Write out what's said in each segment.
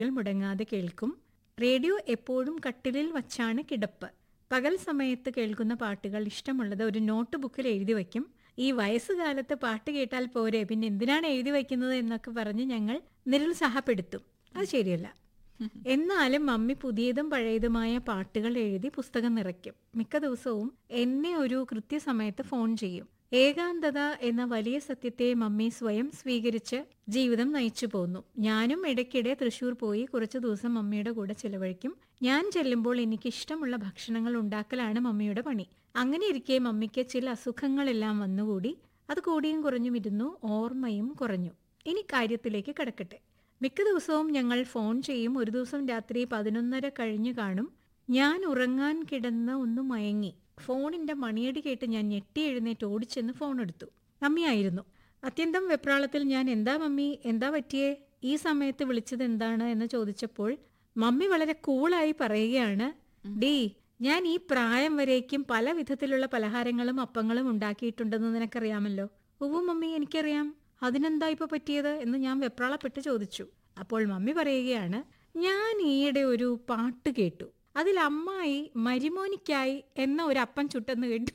മുടങ്ങാതെ കേൾക്കും റേഡിയോ എപ്പോഴും കട്ടിലിൽ വച്ചാണ് കിടപ്പ് പകൽ സമയത്ത് കേൾക്കുന്ന പാട്ടുകൾ ഇഷ്ടമുള്ളത് ഒരു നോട്ട് ബുക്കിൽ എഴുതി വയ്ക്കും ഈ വയസ്സുകാലത്ത് പാട്ട് കേട്ടാൽ പോരെ പിന്നെ എന്തിനാണ് എഴുതി വയ്ക്കുന്നത് എന്നൊക്കെ പറഞ്ഞ് ഞങ്ങൾ നിരുത്സാഹപ്പെടുത്തും അത് ശരിയല്ല എന്നാലും മമ്മി പുതിയതും പഴയതുമായ പാട്ടുകൾ എഴുതി പുസ്തകം നിറയ്ക്കും മിക്ക ദിവസവും എന്നെ ഒരു കൃത്യസമയത്ത് ഫോൺ ചെയ്യും ഏകാന്തത എന്ന വലിയ സത്യത്തെ മമ്മി സ്വയം സ്വീകരിച്ച് ജീവിതം നയിച്ചു പോന്നു ഞാനും ഇടയ്ക്കിടെ തൃശൂർ പോയി കുറച്ചു ദിവസം മമ്മിയുടെ കൂടെ ചിലവഴിക്കും ഞാൻ ചെല്ലുമ്പോൾ എനിക്ക് ഇഷ്ടമുള്ള ഭക്ഷണങ്ങൾ ഉണ്ടാക്കലാണ് മമ്മിയുടെ പണി അങ്ങനെ ഇരിക്കെ മമ്മിക്ക് ചില അസുഖങ്ങളെല്ലാം വന്നുകൂടി അത് കൂടിയും കുറഞ്ഞും ഇരുന്നു ഓർമ്മയും കുറഞ്ഞു ഇനി കാര്യത്തിലേക്ക് കിടക്കട്ടെ മിക്ക ദിവസവും ഞങ്ങൾ ഫോൺ ചെയ്യും ഒരു ദിവസം രാത്രി പതിനൊന്നര കഴിഞ്ഞു കാണും ഞാൻ ഉറങ്ങാൻ കിടന്ന് ഒന്ന് മയങ്ങി ഫോണിന്റെ മണിയടി കേട്ട് ഞാൻ ഞെട്ടി എഴുന്നേറ്റ് ഓടിച്ചെന്ന് ഫോൺ എടുത്തു മമ്മിയായിരുന്നു അത്യന്തം വെപ്രാളത്തിൽ ഞാൻ എന്താ മമ്മി എന്താ പറ്റിയേ ഈ സമയത്ത് വിളിച്ചത് എന്താണ് എന്ന് ചോദിച്ചപ്പോൾ മമ്മി വളരെ കൂളായി പറയുകയാണ് ഡീ ഞാൻ ഈ പ്രായം വരേക്കും പല വിധത്തിലുള്ള പലഹാരങ്ങളും അപ്പങ്ങളും ഉണ്ടാക്കിയിട്ടുണ്ടെന്ന് നിനക്കറിയാമല്ലോ ഉവ്വ് മമ്മി എനിക്കറിയാം അതിനെന്താ ഇപ്പൊ പറ്റിയത് എന്ന് ഞാൻ വെപ്രാളപ്പെട്ട് ചോദിച്ചു അപ്പോൾ മമ്മി പറയുകയാണ് ഞാൻ ഈയിടെ ഒരു പാട്ട് കേട്ടു അതിൽ അമ്മായി മരിമോനിക്കായി എന്ന ഒരു അപ്പം ചുട്ടെന്ന് കേട്ടു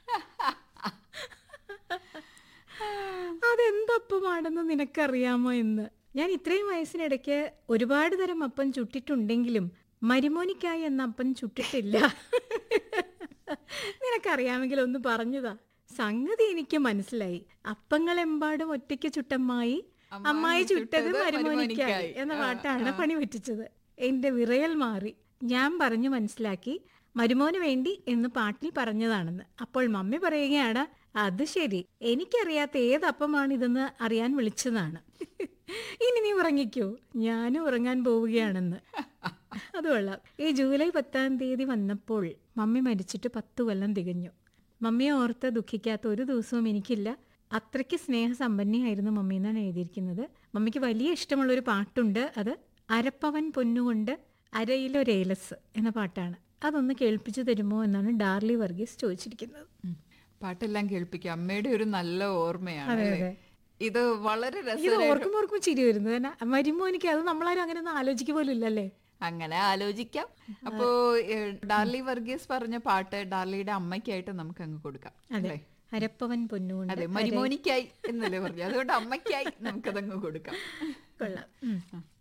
അതെന്തപ്പമാണെന്ന് നിനക്കറിയാമോ എന്ന് ഞാൻ ഇത്രയും വയസ്സിനിടയ്ക്ക് ഒരുപാട് തരം അപ്പം ചുട്ടിട്ടുണ്ടെങ്കിലും മരിമോനിക്കായി എന്ന അപ്പം ചുട്ടിട്ടില്ല നിനക്കറിയാമെങ്കിൽ ഒന്ന് പറഞ്ഞതാ സംഗതി എനിക്ക് മനസ്സിലായി അപ്പങ്ങളെമ്പാടും ഒറ്റയ്ക്ക് ചുട്ടമ്മായി അമ്മായി ചുട്ടത് മരുമോനിക്കായി എന്ന പാട്ടാണ് പണി പറ്റിച്ചത് എന്റെ വിറയൽ മാറി ഞാൻ പറഞ്ഞു മനസ്സിലാക്കി മരുമോന് വേണ്ടി എന്ന് പാട്ടിൽ പറഞ്ഞതാണെന്ന് അപ്പോൾ മമ്മി പറയുകയാണ് അത് ശരി എനിക്കറിയാത്ത ഏതപ്പമാണ് ഇതെന്ന് അറിയാൻ വിളിച്ചതാണ് ഇനി നീ ഉറങ്ങിക്കോ ഞാനും ഉറങ്ങാൻ പോവുകയാണെന്ന് അത് കൊള്ളാം ഈ ജൂലൈ പത്താം തീയതി വന്നപ്പോൾ മമ്മി മരിച്ചിട്ട് പത്തു കൊല്ലം തികഞ്ഞു മമ്മിയെ ഓർത്ത് ദുഃഖിക്കാത്ത ഒരു ദിവസവും എനിക്കില്ല അത്രയ്ക്ക് സ്നേഹസമ്പന്നയായിരുന്നു മമ്മി എന്നാണ് എഴുതിയിരിക്കുന്നത് മമ്മിക്ക് വലിയ ഇഷ്ടമുള്ള ഒരു പാട്ടുണ്ട് അത് അരപ്പവൻ പൊന്നുകൊണ്ട് അരയിലൊരേലസ് എന്ന പാട്ടാണ് അതൊന്ന് കേൾപ്പിച്ചു തരുമോ എന്നാണ് ഡാർലി വർഗീസ് ചോദിച്ചിരിക്കുന്നത് ഉം. പാട്ടെല്ലാം കേൾപ്പിക്കും അമ്മയുടെ ഒരു നല്ല ഓർമ്മയാണ് അതെ, അല്ലേ? അതെ. ഇത് വളരെ ഇത് രസകരമായിട്ട് ഓർക്കുമ്പോൾ ഓർക്കുമ്പോൾ ചിരി വരുന്നു കാരണം മരുമോനിക്ക് അത് നമ്മളാരും അങ്ങനെ ഒന്നും ആലോചിക്കുക പോലും ഇല്ലല്ലേ അങ്ങനെ ആലോചിക്കാം അപ്പോ ഏ, ഡാർലി വർഗീസ് പറഞ്ഞ പാട്ട് ഡാർലിയുടെ അമ്മയ്ക്കായിട്ട് നമുക്ക് അങ്ങ് കൊടുക്കാം അല്ലേ അരപ്പവൻ പൊന്നുകൊണ്ട് അതെ മരിമോനിക്കായി എന്നല്ലേ പറഞ്ഞു അതുകൊണ്ട് അമ്മയ്ക്കായി നമുക്കതങ്ങ് കൊടുക്കാം കൊള്ളാം ഉം.